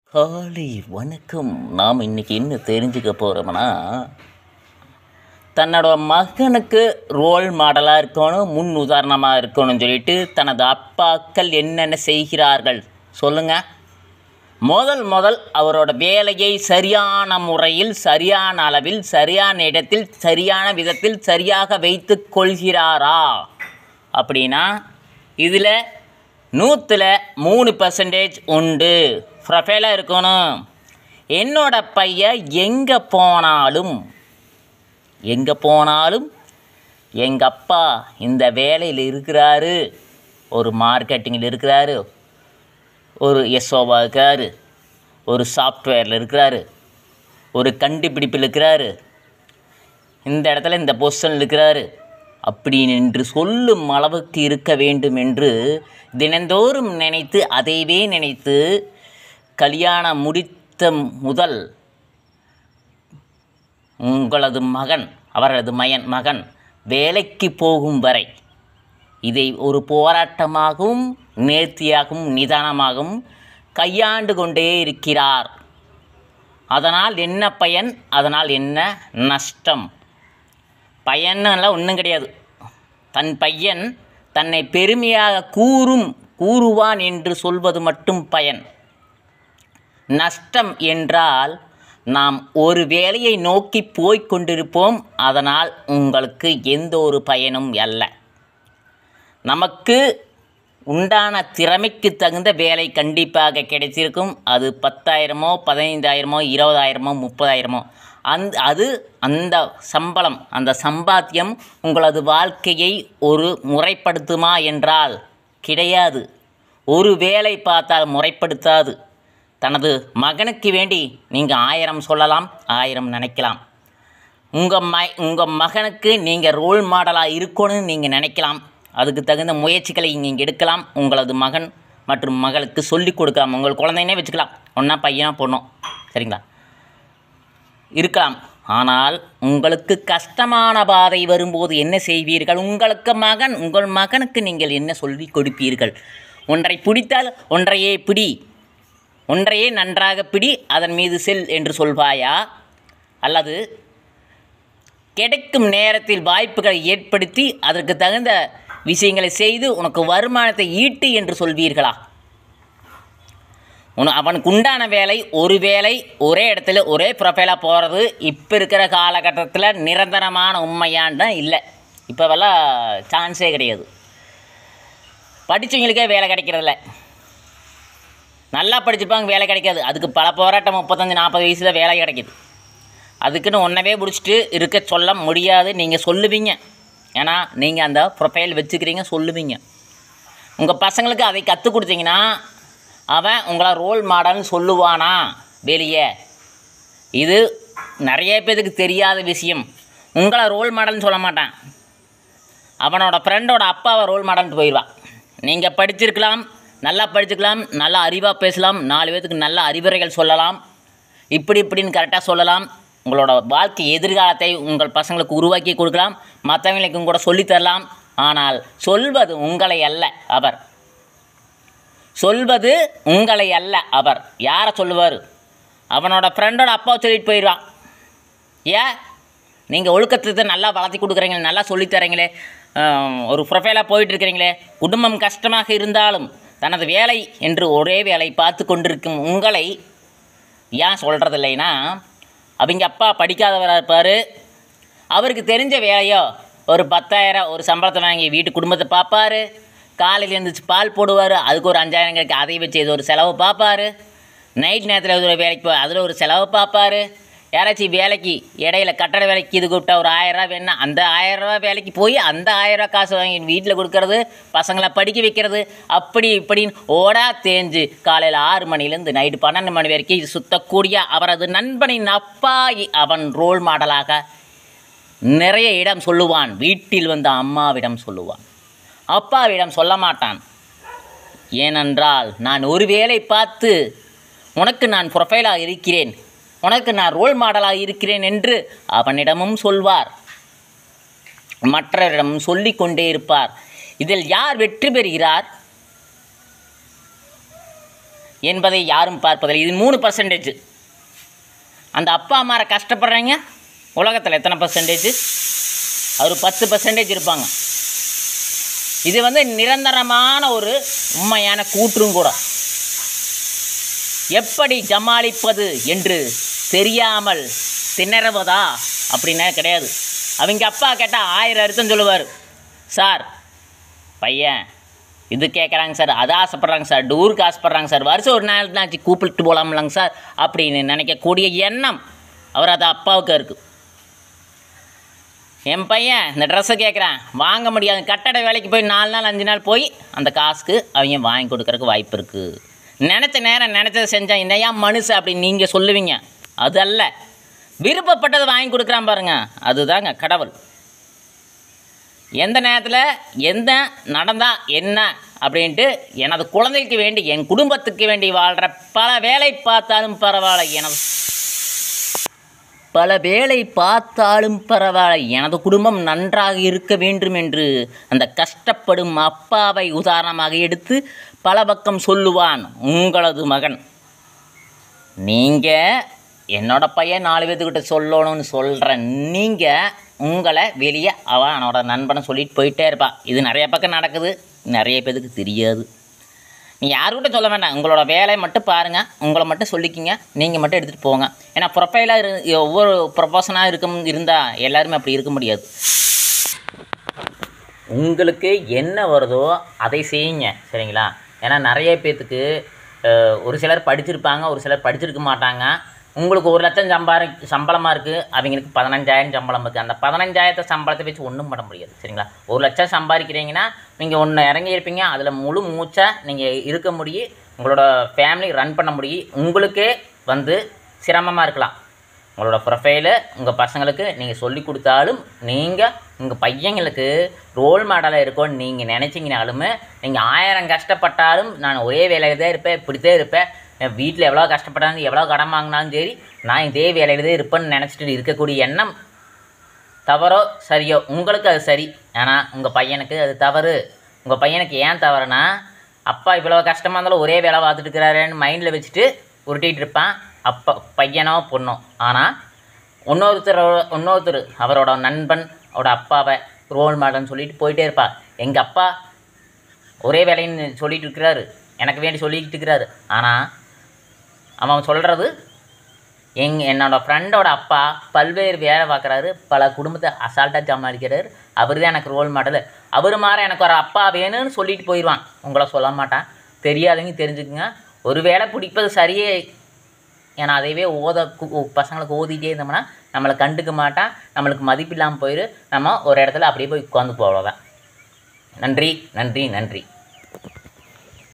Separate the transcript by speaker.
Speaker 1: காலை வணக்கம் நாம் இன்னைக்கு என்ன தெரிஞ்சுக்க போகிறோம்னா தன்னோட மகனுக்கு ரோல் மாடலாக இருக்கணும் முன் உதாரணமாக இருக்கணும்னு சொல்லிட்டு தனது அப்பாக்கள் என்னென்ன செய்கிறார்கள் சொல்லுங்க முதல் முதல் அவரோட வேலையை சரியான முறையில் சரியான அளவில் சரியான இடத்தில் சரியான விதத்தில் சரியாக வைத்து கொள்கிறாரா அப்படின்னா இதில் நூற்றில் மூணு பர்சன்டேஜ் உண்டு ப்ரொஃபைலாக இருக்கணும் என்னோட பையன் எங்கே போனாலும் எங்கே போனாலும் எங்கள் அப்பா இந்த வேலையில் இருக்கிறாரு ஒரு மார்க்கெட்டிங்கில் இருக்கிறாரு ஒரு எஸ்ஓவா இருக்காரு ஒரு சாஃப்ட்வேரில் இருக்கிறாரு ஒரு கண்டுபிடிப்பில் இருக்கிறாரு இந்த இடத்துல இந்த பொசிஷனில் இருக்கிறாரு அப்படின்னு என்று சொல்லும் அளவுக்கு இருக்க வேண்டும் என்று தினந்தோறும் நினைத்து அதைவே நினைத்து கல்யாணம் முடித்த முதல் உங்களது மகன் அவரது மயன் மகன் வேலைக்கு போகும் வரை இதை ஒரு போராட்டமாகவும் நேர்த்தியாகவும் நிதானமாகவும் கையாண்டு கொண்டே இருக்கிறார் அதனால் என்ன பயன் அதனால் என்ன நஷ்டம் பயனெல்லாம் ஒன்றும் கிடையாது தன் பையன் தன்னை பெருமையாக கூறும் கூறுவான் என்று சொல்வது மட்டும் பயன் நஷ்டம் என்றால் நாம் ஒரு வேலையை நோக்கி போய்க் கொண்டிருப்போம் அதனால் உங்களுக்கு எந்த ஒரு பயனும் அல்ல நமக்கு உண்டான திறமைக்கு தகுந்த வேலை கண்டிப்பாக கிடைத்திருக்கும் அது பத்தாயிரமோ பதினைந்தாயிரமோ இருபதாயிரமோ முப்பதாயிரமோ அந்த அது அந்த சம்பளம் அந்த சம்பாத்தியம் உங்களது வாழ்க்கையை ஒரு முறைப்படுத்துமா என்றால் கிடையாது ஒரு வேலை பார்த்தால் முறைப்படுத்தாது தனது மகனுக்கு வேண்டி நீங்கள் ஆயிரம் சொல்லலாம் ஆயிரம் நினைக்கலாம் உங்கள் ம உங்கள் மகனுக்கு நீங்கள் ரோல் மாடலாக இருக்கணும்னு நீங்கள் நினைக்கலாம் அதுக்கு தகுந்த முயற்சிகளை நீங்கள் எடுக்கலாம் உங்களது மகன் மற்றும் மகளுக்கு சொல்லிக் கொடுக்கலாம் உங்கள் குழந்தைனே வச்சுக்கலாம் ஒன்றா பையனா பொண்ணோ சரிங்களா இருக்கலாம் ஆனால் உங்களுக்கு கஷ்டமான பாதை வரும்போது என்ன செய்வீர்கள் உங்களுக்கு மகன் உங்கள் மகனுக்கு நீங்கள் என்ன சொல்லி கொடுப்பீர்கள் ஒன்றை பிடித்தால் ஒன்றையே பிடி ஒன்றையே நன்றாக பிடி அதன் மீது செல் என்று சொல்வாயா அல்லது கிடைக்கும் நேரத்தில் வாய்ப்புகளை ஏற்படுத்தி அதற்கு தகுந்த விஷயங்களை செய்து உனக்கு வருமானத்தை ஈட்டு என்று சொல்வீர்களா உன அவனுக்கு உண்டான வேலை ஒரு வேலை ஒரே இடத்துல ஒரே ப்ரொஃபைலாக போகிறது இப்போ இருக்கிற காலகட்டத்தில் நிரந்தரமான உண்மையான்னு இல்லை இப்போவெல்லாம் சான்ஸே கிடையாது படித்தவங்களுக்கே வேலை கிடைக்கிறதில்ல நல்லா படிச்சிருப்பாங்க வேலை கிடைக்காது அதுக்கு பல போராட்டம் முப்பத்தஞ்சு நாற்பது வயசில் வேலை கிடைக்கிது அதுக்குன்னு ஒன்றவே பிடிச்சிட்டு இருக்க சொல்ல முடியாது நீங்கள் சொல்லுவீங்க ஏன்னா நீங்கள் அந்த ப்ரொஃபைல் வச்சுக்கிறீங்க சொல்லுவீங்க உங்கள் பசங்களுக்கு அதை கற்றுக் கொடுத்தீங்கன்னா அவன் உங்களை ரோல் மாடல்னு சொல்லுவானா வெளியே இது நிறைய பேருக்கு தெரியாத விஷயம் உங்களை ரோல் மாடல்னு சொல்ல மாட்டான் அவனோட ஃப்ரெண்டோட அப்பாவை ரோல் மாடல்னு போயிடுவான் நீங்கள் படிச்சிருக்கலாம் நல்லா படிச்சுக்கலாம் நல்லா அறிவாக பேசலாம் நாலு பேத்துக்கு நல்ல அறிவுரைகள் சொல்லலாம் இப்படி இப்படின்னு கரெக்டாக சொல்லலாம் உங்களோட வாழ்க்கை எதிர்காலத்தை உங்கள் பசங்களுக்கு உருவாக்கி கொடுக்கலாம் மற்றவங்களுக்கும் கூட சொல்லித்தரலாம் ஆனால் சொல்வது உங்களை அல்ல அவர் சொல்வது உங்களை அல்ல அவர் யாரை சொல்லுவார் அவனோட ஃப்ரெண்டோட அப்பாவை சொல்லிட்டு போயிடுவான் ஏன் நீங்கள் ஒழுக்கத்தை நல்லா வளர்த்தி கொடுக்குறீங்களே நல்லா சொல்லித்தரீங்களே ஆம், ஒரு ப்ரொஃபைலாக போயிட்டுருக்கிறீங்களே குடும்பம் கஷ்டமாக இருந்தாலும் தனது வேலை என்று ஒரே வேலை பார்த்து கொண்டிருக்கும் உங்களை ஏன் சொல்கிறது இல்லைன்னா அவங்க அப்பா படிக்காதவராக இருப்பார் அவருக்கு தெரிஞ்ச வேலையோ ஒரு பத்தாயிரம் ஒரு சம்பளத்தை வாங்கி வீட்டு குடும்பத்தை பார்ப்பாரு காலையில் எழுந்திரிச்சு பால் போடுவார் அதுக்கு ஒரு அஞ்சாயிரம் கிடைக்கும் அதை வச்சு ஏதோ ஒரு செலவு பார்ப்பாரு நைட் நேரத்தில் ஏதோ ஒரு வேலைக்கு போய் அதில் ஒரு செலவு பார்ப்பாரு யாராச்சும் வேலைக்கு இடையில கட்டட வேலைக்கு இது கூப்பிட்டா ஒரு ஆயிரரூவா வேணும்னா அந்த ஆயிரரூவா வேலைக்கு போய் அந்த ஆயிரரூவா காசு வாங்கி வீட்டில் கொடுக்கறது பசங்களை படிக்க வைக்கிறது அப்படி இப்படின்னு ஓடா தேஞ்சு காலையில் ஆறு மணிலேருந்து நைட்டு பன்னெண்டு மணி வரைக்கும் இது சுத்தக்கூடிய அவரது நண்பனின் அப்பா இ- அவன் ரோல் மாடலாக நிறைய இடம் சொல்லுவான் வீட்டில் வந்த அம்மாவிடம் சொல்லுவான் அப்பாவிடம் சொல்ல மாட்டான் ஏனென்றால் நான் ஒரு வேலை பார்த்து உனக்கு நான் ப்ரொஃபைலாக இருக்கிறேன் உனக்கு நான் ரோல் மாடலாக இருக்கிறேன் என்று அவனிடமும் சொல்வார் மற்றவரிடமும் சொல்லிக் கொண்டே இருப்பார் இதில் யார் வெற்றி பெறுகிறார் என்பதை யாரும் பார்ப்பதில்லை இது மூணு பர்சன்டேஜ் அந்த அப்பா அம்மாரை கஷ்டப்படுறீங்க உலகத்தில் எத்தனை பர்சன்டேஜ் ஒரு பத்து பர்சன்டேஜ் இருப்பாங்க இது வந்து நிரந்தரமான ஒரு உண்மையான கூற்றும் கூட எப்படி சமாளிப்பது என்று தெரியாமல் திணறுவதா அப்படின்னா கிடையாது அவங்க அப்பா கேட்டால் ஆயிரம் அர்த்தம் சொல்லுவார் சார் பையன் இது கேட்குறாங்க சார் அது ஆசைப்பட்றாங்க சார் டூருக்கு ஆசைப்பட்றாங்க சார் வருஷம் ஒரு நாள் நாச்சு கூப்பிட்டு போகலாம்லங்க சார் அப்படின்னு நினைக்கக்கூடிய எண்ணம் அவர் அது அப்பாவுக்கு இருக்குது என் பையன் இந்த ட்ரெஸ்ஸை கேட்குறான் வாங்க முடியாது கட்டட வேலைக்கு போய் நாலு நாள் அஞ்சு நாள் போய் அந்த காசுக்கு அவங்க வாங்கி கொடுக்கறதுக்கு வாய்ப்பு இருக்குது நினச்ச நேரம் நினச்சதை செஞ்சால் என்னையா மனுஷன் அப்படின்னு நீங்கள் சொல்லுவீங்க அது அல்ல விருப்பப்பட்டதை வாங்கி கொடுக்குறான் பாருங்க அதுதாங்க கடவுள் எந்த நேரத்தில் எந்த நடந்தா என்ன அப்படின்ட்டு எனது குழந்தைக்கு வேண்டி என் குடும்பத்துக்கு வேண்டி வாழ்கிற பல வேலை பார்த்தாலும் பரவாயில்ல எனது பல வேலை பார்த்தாலும் பரவாயில்லை எனது குடும்பம் நன்றாக இருக்க வேண்டும் என்று அந்த கஷ்டப்படும் அப்பாவை உதாரணமாக எடுத்து பல பக்கம் சொல்லுவான் உங்களது மகன் நீங்கள் என்னோட பையன் நாலு பேர்த்துக்கிட்ட சொல்லணும்னு சொல்கிற நீங்கள் உங்களை வெளியே அவன் அவனோட நண்பனை சொல்லிட்டு போயிட்டே இருப்பான் இது நிறைய பக்கம் நடக்குது நிறைய பேருக்கு தெரியாது நீ யாருக்கிட்ட சொல்ல வேண்டாம் உங்களோட வேலையை மட்டும் பாருங்கள் உங்களை மட்டும் சொல்லிக்கிங்க நீங்கள் மட்டும் எடுத்துகிட்டு போங்க ஏன்னா ப்ரொஃபைலாக இரு ஒவ்வொரு ப்ரொஃபஷனாக இருக்கும் இருந்தால் எல்லாருமே அப்படி இருக்க முடியாது உங்களுக்கு என்ன வருதோ அதை செய்யுங்க சரிங்களா ஏன்னா நிறைய பேர்த்துக்கு அஹ், ஒரு சிலர் படிச்சிருப்பாங்க ஒரு சிலர் படிச்சிருக்க மாட்டாங்க உங்களுக்கு ஒரு லட்சம் சம்பாரி சம்பளமாக இருக்குது அவங்களுக்கு பதினஞ்சாயிரம் சம்பளம் இருக்குது அந்த பதினஞ்சாயிரத்தை சம்பளத்தை வச்சு ஒன்றும் பண்ண முடியாது சரிங்களா ஒரு லட்சம் சம்பாதிக்கிறீங்கன்னா நீங்கள் ஒன்று இறங்கியிருப்பீங்க அதில் முழு மூச்சாக நீங்கள் இருக்க முடியும் உங்களோட ஃபேமிலி ரன் பண்ண முடியும் உங்களுக்கே வந்து சிரமமாக இருக்கலாம் உங்களோட ப்ரொஃபைலு உங்கள் பசங்களுக்கு நீங்கள் சொல்லி கொடுத்தாலும் நீங்கள் உங்கள் பையங்களுக்கு ரோல் மாடலாக இருக்கும்னு நீங்கள் நினச்சிங்கனாலுமே நீங்கள் ஆயிரம் கஷ்டப்பட்டாலும் நான் ஒரே வேலையில் தான் இருப்பேன் இப்படித்தான் இருப்பேன் என் வீட்டில் எவ்வளோ கஷ்டப்பட்டாலும் எவ்வளோ கடன் வாங்கினாலும் சரி நான் இதே வேலையில் தான் இருப்பேன்னு நினச்சிட்டு இருக்கக்கூடிய எண்ணம் தவறோ சரியோ உங்களுக்கு அது சரி ஆனால் உங்கள் பையனுக்கு அது தவறு உங்கள் பையனுக்கு ஏன் தவறுனா அப்பா இவ்வளோ கஷ்டமாக இருந்தாலும் ஒரே வேலை பார்த்துட்டு இருக்கிறாரேன்னு மைண்டில் வச்சுட்டு உருட்டிகிட்டு இருப்பான் அப்பா பையனோ பொண்ணோ ஆனால் இன்னொருத்தர் இன்னொருத்தர் அவரோட நண்பன் அவரோட அப்பாவை ரோல் மாடல்னு சொல்லிட்டு போயிட்டே இருப்பா எங்கள் அப்பா ஒரே வேலைன்னு சொல்லிட்டு இருக்கிறாரு எனக்கு வேண்டி சொல்லிக்கிட்டு இருக்கிறாரு ஆனால் அவன் சொல்கிறது எங் என்னோட ஃப்ரெண்டோட அப்பா பல்வேறு வேலை பார்க்குறாரு பல குடும்பத்தை அசால்ட்டாக சமாளிக்கிறாரு அவர் தான் எனக்கு ரோல் மாடல் அவர் மாதிரி எனக்கு ஒரு அப்பா வேணும்னு சொல்லிட்டு போயிடுவான் உங்களை சொல்ல மாட்டான் தெரியாதவங்க தெரிஞ்சுக்குங்க ஒரு வேலை பிடிப்பது சரியே ஏன்னா அதையவே ஓத கு- கு- பசங்களுக்கு ஓதிட்டே இருந்தோம்னா நம்மளை கண்டுக்க மாட்டான் நம்மளுக்கு மதிப்பு இல்லாமல் போயிடும் நம்ம ஒரு இடத்துல அப்படியே போய் உட்காந்து போகலாம் நன்றி நன்றி நன்றி